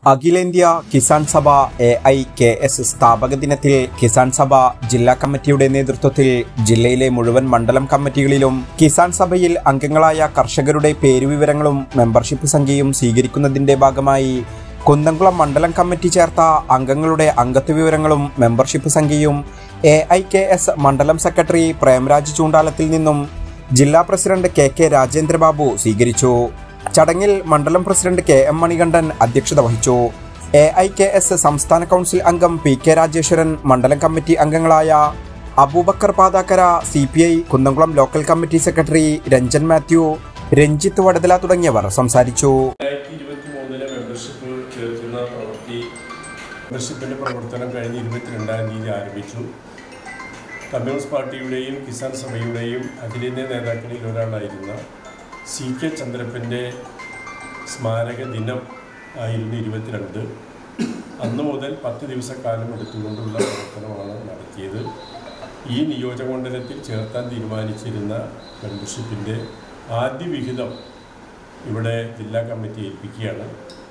അഖിലേന്ത്യാ കിസാൻ സഭ A I K S സ്ഥാപക ദിനത്തിൽ കിസാൻ സഭ ജില്ലാ കമ്മിറ്റിയുടെ നേതൃത്വത്തിൽ ജില്ലയിലെ മുഴുവൻ മണ്ഡലം കമ്മിറ്റികളിലും കിസാൻ സഭയിൽ അംഗങ്ങളായ കർഷകരുടെ പേരുവിവരങ്ങളും മെമ്പർഷിപ്പ് സംഖ്യയും സ്വീകരിക്കുന്നതിന്റെ ഭാഗമായി കുന്നംകുളം മണ്ഡലം കമ്മിറ്റി ചേർത്ത അംഗങ്ങളുടെ അംഗത്വ വിവരങ്ങളും മെമ്പർഷിപ്പ് സംഖ്യയും എ ഐ കെ എസ് മണ്ഡലം സെക്രട്ടറി പ്രേംരാജ് ചൂണ്ടാലത്തിൽ നിന്നും ജില്ലാ പ്രസിഡന്റ് കെ കെ രാജേന്ദ്രബാബു സ്വീകരിച്ചു ചടങ്ങിൽ മണ്ഡലം പ്രസിഡന്റ് കെ എം മണികണ്ഠൻ അധ്യക്ഷത വഹിച്ചു എ ഐ കെ എസ് സംസ്ഥാന കൗൺസിൽ അംഗം പി കെ രാജേശ്വരൻ മണ്ഡലം കമ്മിറ്റി അംഗങ്ങളായ Abubakar Pathakkara C P I Kunnamkulam local committee secretary Ranjan Mathew Ranjith Vadathala തുടങ്ങിയവർ സംസാരിച്ചു രണ്ടായിരത്തി ഇരുപത്തി മൂന്നിലെ മെമ്പർഷിപ്പ് ചേർക്കുന്ന പ്രവൃത്തി മെമ്പർഷിപ്പിൻ്റെ പ്രവർത്തനം കഴിഞ്ഞ് ഇരുപത്തിരണ്ടാം തീയതി ആരംഭിച്ചു കമ്മ്യൂണിസ്റ്റ് പാർട്ടിയുടെയും കിസാൻ സഭയുടെയും അഖിലേന്ത്യാ നേതാക്കളിൽ ഒരാളായിരുന്ന സി കെ ചന്ദ്രപ്പൻ്റെ സ്മാരക ദിനം ആയിരുന്നു ഇരുപത്തിരണ്ട് അന്ന് മുതൽ പത്ത് ദിവസക്കാലം എടുത്തുകൊണ്ടുള്ള പ്രവർത്തനമാണ് നടത്തിയത് ഈ നിയോജകമണ്ഡലത്തിൽ ചേർത്താൻ തീരുമാനിച്ചിരുന്ന മെമ്പർഷിപ്പിൻ്റെ ആദ്യ വിഹിതം ഇവിടെ ജില്ലാ കമ്മിറ്റി ഏൽപ്പിക്കുകയാണ്